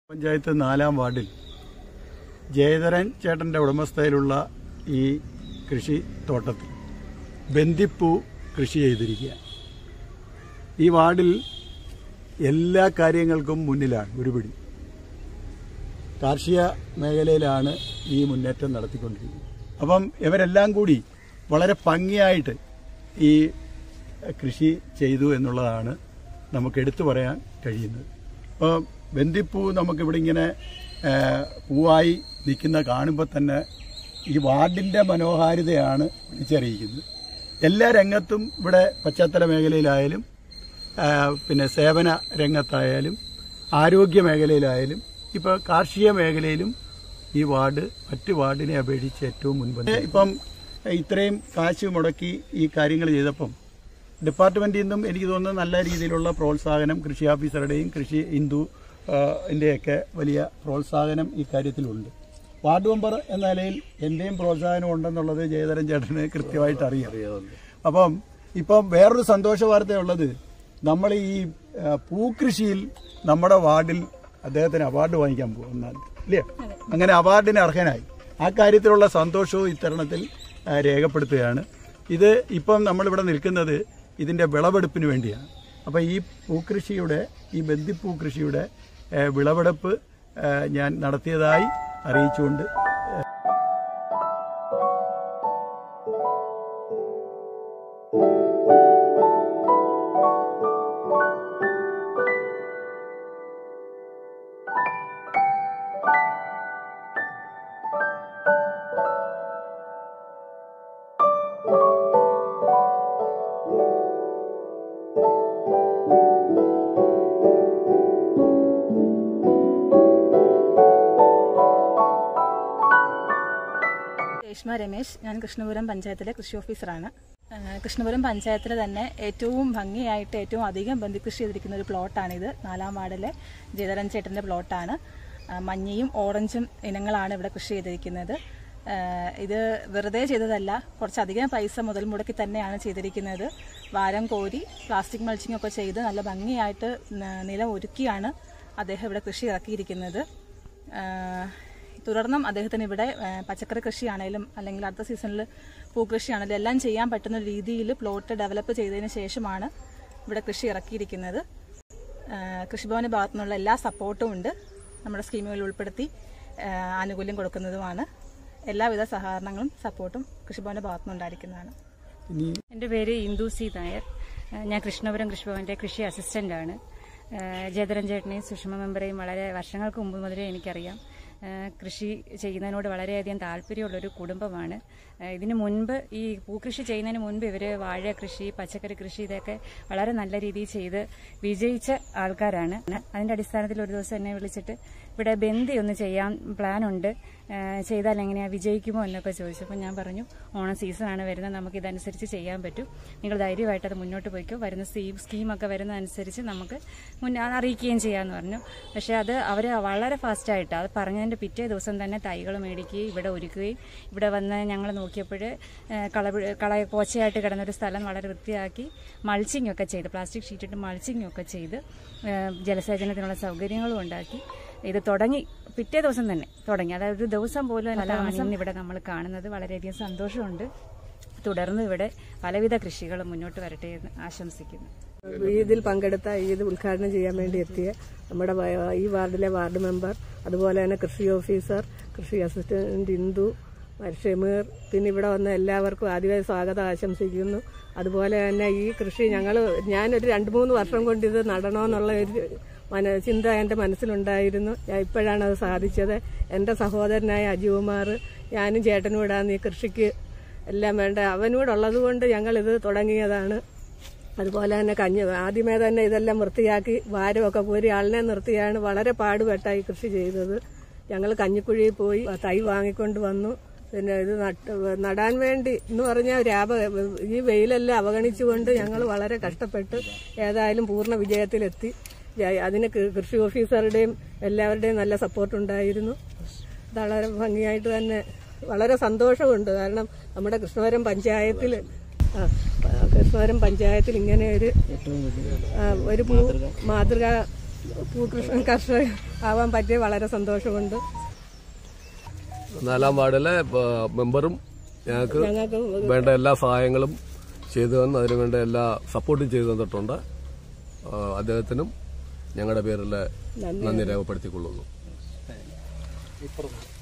പഞ്ചായത്ത് നാലാം വാർഡിൽ ജയധരൻ ചേട്ടന്റെ ഉടമസ്ഥയിലുള്ള ഈ കൃഷി തോട്ടത്തിൽ ബന്ദിപ്പൂ കൃഷി ചെയ്തിരിക്കുക ഈ വാർഡിൽ എല്ലാ കാര്യങ്ങൾക്കും മുന്നിലാണ് ഒരുപിടി കാർഷിക മേഖലയിലാണ് ഈ മുന്നേറ്റം നടത്തിക്കൊണ്ടിരിക്കുന്നത് അപ്പം ഇവരെല്ലാം കൂടി വളരെ ഭംഗിയായിട്ട് ഈ കൃഷി ചെയ്തു എന്നുള്ളതാണ് നമുക്ക് എടുത്തു പറയാൻ കഴിയുന്നത് അപ്പോൾ ബന്ദിപ്പൂ നമുക്കിവിടെ ഇങ്ങനെ ആ, പൂവായി നിൽക്കുന്ന കാണുമ്പോൾ തന്നെ ഈ വാർഡിൻ്റെ മനോഹാരിതയാണ് വിളിച്ചറിയിക്കുന്നത് എല്ലാ രംഗത്തും ഇവിടെ പശ്ചാത്തല മേഖലയിലായാലും ആ, പിന്നെ സേവന രംഗത്തായാലും ആരോഗ്യ മേഖലയിലായാലും ഇപ്പോൾ കാർഷിക മേഖലയിലും ഈ വാർഡ് മറ്റ് വാർഡിനെ അപേക്ഷിച്ച് ഏറ്റവും മുൻപ് ഇപ്പം ഇത്രയും കാശ് മുടക്കി ഈ കാര്യങ്ങൾ ചെയ്തപ്പം ഡിപ്പാർട്ട്മെന്റിൽ നിന്നും എനിക്ക് തോന്നുന്നു നല്ല രീതിയിലുള്ള പ്രോത്സാഹനം കൃഷി ഓഫീസറുടെയും കൃഷി ഹിന്ദു ഇന്ത്യയൊക്കെ വലിയ പ്രോത്സാഹനം ഈ കാര്യത്തിലുണ്ട് വാർഡ് മെമ്പർ എന്ന നിലയിൽ എന്റെയും പ്രോത്സാഹനം ഉണ്ടെന്നുള്ളത് ജയധരൻ ചേട്ടന് കൃത്യമായിട്ട് അറിയാം അപ്പം ഇപ്പം വേറൊരു സന്തോഷ വാർത്തയുള്ളത് നമ്മൾ ഈ ആ, പൂക്കൃഷിയിൽ നമ്മുടെ വാർഡിൽ അദ്ദേഹത്തിന് അവാർഡ് വാങ്ങിക്കാൻ പോകുന്നതാണ് ഇല്ലേ അങ്ങനെ അവാർഡിന് അർഹനായി ആ കാര്യത്തിലുള്ള സന്തോഷവും ഇത്തരണത്തിൽ ആ, രേഖപ്പെടുത്തുകയാണ് ഇത് ഇപ്പം നമ്മളിവിടെ നിൽക്കുന്നത് ഇതിന്റെ വിളവെടുപ്പിന് വേണ്ടിയാണ് അപ്പോൾ ഈ പൂക്കൃഷിയുടെ ഈ ബന്ദിപ്പൂ കൃഷിയുടെ ആ, വിളവെടുപ്പ് ആ, ഞാൻ നടത്തിയതായി അറിയിച്ചുകൊണ്ട് രേഷ്മ രമേശ് ഞാൻ കൃഷ്ണപുരം പഞ്ചായത്തിലെ കൃഷി ഓഫീസറാണ് ആ, കൃഷ്ണപുരം പഞ്ചായത്തിൽ തന്നെ ഏറ്റവും ഭംഗിയായിട്ട് ഏറ്റവും അധികം ബന്ധികൃഷി ചെയ്തിരിക്കുന്ന ഒരു പ്ലോട്ടാണിത് നാലാം വാർഡിലെ ജയധരൻ ചേട്ടന്റെ പ്ലോട്ടാണ് ആ, മഞ്ഞയും ഓറഞ്ചും ഇനങ്ങളാണ് ഇവിടെ കൃഷി ചെയ്തിരിക്കുന്നത് ആ, ഇത് വെറുതെ ചെയ്തതല്ല കുറച്ചധികം പൈസ മുതൽ മുടക്കി തന്നെയാണ് ചെയ്തിരിക്കുന്നത് വാരം കോരി പ്ലാസ്റ്റിക് മൾച്ചിങ് ഒക്കെ ചെയ്ത് നല്ല ഭംഗിയായിട്ട് ന- നിലം ഒരുക്കിയാണ് അദ്ദേഹം ഇവിടെ കൃഷി ഇറക്കിയിരിക്കുന്നത് ആ, തുടർന്നും അദ്ദേഹത്തിന് ഇവിടെ ആ, പച്ചക്കറി കൃഷിയാണേലും അല്ലെങ്കിൽ അടുത്ത സീസണിൽ പൂക്കൃഷിയാണേലും എല്ലാം ചെയ്യാൻ പറ്റുന്ന രീതിയിൽ പ്ലോട്ട് ഡെവലപ്പ് ചെയ്തതിന് ശേഷമാണ് ഇവിടെ കൃഷി ഇറക്കിയിരിക്കുന്നത് ആ, കൃഷിഭവന്റെ ഭാഗത്തു നിന്നുള്ള എല്ലാ സപ്പോർട്ടും ഉണ്ട് നമ്മുടെ സ്കീമുകളിൽ ഉൾപ്പെടുത്തി ആ, ആനുകൂല്യം കൊടുക്കുന്നതുമാണ് എല്ലാവിധ സഹകരണങ്ങളും സപ്പോർട്ടും കൃഷിഭവന്റെ ഭാഗത്തു നിന്നുണ്ടായിരിക്കുന്നതാണ് ഇനി എൻ്റെ പേര് ഇന്ദു സി നായർ ഏഹ് ഞാൻ കൃഷ്ണപുരം കൃഷിഭവന്റെ കൃഷി അസിസ്റ്റന്റാണ് ഏഹ് ജയധരൻ ചേട്ടനെയും സുഷമ മെമ്പറേയും വളരെ വർഷങ്ങൾക്ക് മുമ്പ് മുതലേ എനിക്കറിയാം ഏഹ് കൃഷി ചെയ്യുന്നതിനോട് വളരെയധികം താല്പര്യമുള്ളൊരു കുടുംബമാണ് ഏഹ് ഇതിന് മുൻപ് ഈ പൂക്കൃഷി ചെയ്യുന്നതിന് മുൻപ് ഇവർ വാഴ കൃഷി പച്ചക്കറി കൃഷി ഇതൊക്കെ വളരെ നല്ല രീതിയിൽ ചെയ്ത് വിജയിച്ച ആൾക്കാരാണ് അതിന്റെ അടിസ്ഥാനത്തിൽ ഒരു ദിവസം എന്നെ വിളിച്ചിട്ട് ഇവിടെ ബന്ദി ഒന്ന് ചെയ്യാൻ പ്ലാനുണ്ട് ഏഹ് ചെയ്താൽ എങ്ങനെയാ വിജയിക്കുമോ എന്നൊക്കെ ചോദിച്ചപ്പോൾ ഞാൻ പറഞ്ഞു ഓണം സീസണാണ് വരുന്നത് നമുക്ക് ഇതനുസരിച്ച് ചെയ്യാൻ പറ്റും നിങ്ങൾ ധൈര്യമായിട്ട് അത് മുന്നോട്ട് പോയിക്കോ വരുന്ന സ്കീം സ്കീമൊക്കെ വരുന്നതനുസരിച്ച് നമുക്ക് മുന്നേ അറിയിക്കുകയും ചെയ്യാമെന്ന് പറഞ്ഞു പക്ഷേ അത് അവർ വളരെ ഫാസ്റ്റായിട്ട് അത് പറഞ്ഞതിൻ്റെ പിറ്റേ ദിവസം തന്നെ തൈകൾ മേടിക്കുകയും ഇവിടെ ഒരുക്കുകയും ഇവിടെ വന്ന് ഞങ്ങൾ നോക്കിയപ്പോൾ കള കള പോച്ചയായിട്ട് കിടന്നൊരു സ്ഥലം വളരെ വൃത്തിയാക്കി മൾച്ചിങ് ഒക്കെ ചെയ്ത് പ്ലാസ്റ്റിക് ഷീറ്റിട്ട് മൾച്ചിങ് ഒക്കെ ചെയ്ത് ഏഹ് ജലസേചനത്തിനുള്ള സൗകര്യങ്ങളും ഉണ്ടാക്കി ഇത് തുടങ്ങി പിറ്റേ ദിവസം തന്നെ തുടങ്ങി അതായത് ഒരു ദിവസം പോലും അല്ല ഇന്ന് ഇവിടെ നമ്മൾ കാണുന്നത് വളരെയധികം സന്തോഷമുണ്ട് തുടർന്ന് ഇവിടെ പലവിധ കൃഷികളും മുന്നോട്ട് വരട്ടെ എന്ന് ആശംസിക്കുന്നു ഇതിൽ പങ്കെടുത്ത ഇത് ഉദ്ഘാടനം ചെയ്യാൻ വേണ്ടി എത്തിയ നമ്മുടെ വ- ഈ വാർഡിലെ വാർഡ് മെമ്പർ അതുപോലെ തന്നെ കൃഷി ഓഫീസർ കൃഷി അസിസ്റ്റന്റ് ഇന്ദു ഷമീർ പിന്നെ ഇവിടെ വന്ന എല്ലാവർക്കും ആദ്യമായി സ്വാഗതം ആശംസിക്കുന്നു അതുപോലെ തന്നെ ഈ കൃഷി ഞങ്ങൾ ഞാനൊരു രണ്ട് മൂന്ന് വർഷം കൊണ്ട് ഇത് നടണമെന്നുള്ള ഒരു മന ചിന്ത എൻ്റെ മനസ്സിലുണ്ടായിരുന്നു ഞാൻ ഇപ്പോഴാണ് അത് സാധിച്ചത് എൻ്റെ സഹോദരനായ അജികുമാർ ഞാനും ചേട്ടനും കൂടാണ് ഈ കൃഷിക്ക് എല്ലാം വേണ്ട അവനോടുള്ളത് കൊണ്ട് ഞങ്ങളിത് തുടങ്ങിയതാണ് അതുപോലെ തന്നെ കഞ്ഞി ആദ്യമേ തന്നെ ഇതെല്ലാം വൃത്തിയാക്കി വാരമൊക്കെ പോരി ആളിനെ നിർത്തിയാണ് വളരെ പാടുപെട്ടായി കൃഷി ചെയ്തത് ഞങ്ങൾ കഞ്ഞിക്കുഴിയിൽ പോയി തൈ വാങ്ങിക്കൊണ്ട് വന്നു പിന്നെ ഇത് നട്ട് നടാൻ വേണ്ടി എന്ന് പറഞ്ഞാൽ രാപ ഈ വെയിലെല്ലാം അവഗണിച്ചുകൊണ്ട് ഞങ്ങൾ വളരെ കഷ്ടപ്പെട്ട് ഏതായാലും പൂർണ്ണ വിജയത്തിലെത്തി ജയ- അതിന് കൃ- കൃഷി ഓഫീസറുടെയും എല്ലാവരുടെയും നല്ല സപ്പോർട്ട് ഉണ്ടായിരുന്നു വളരെ ഭംഗിയായിട്ട് തന്നെ വളരെ സന്തോഷമുണ്ട് കാരണം നമ്മുടെ കൃഷ്ണവരം പഞ്ചായത്തിൽ ആ, കൃഷ്ണവരം പഞ്ചായത്തിൽ ഇങ്ങനെ ഒരു ആ, ഒരു പൂ മാതൃക പൂക്കൃഷ്ണൻ കർഷക ആവാൻ പറ്റിയ വളരെ സന്തോഷമുണ്ട് നാലാം വാർഡിലെ ആ, മെമ്പറും ഞങ്ങൾക്ക് ഞങ്ങൾക്ക് വേണ്ട എല്ലാ സഹായങ്ങളും ചെയ്തു തന്ന് അതിനുവേണ്ട എല്ലാ സപ്പോർട്ടും ചെയ്തു തന്നിട്ടുണ്ട് ആ, അദ്ദേഹത്തിനും ഞങ്ങളുടെ പേരിൽ നന്ദി രേഖപ്പെടുത്തിക്കൊള്ളുന്നു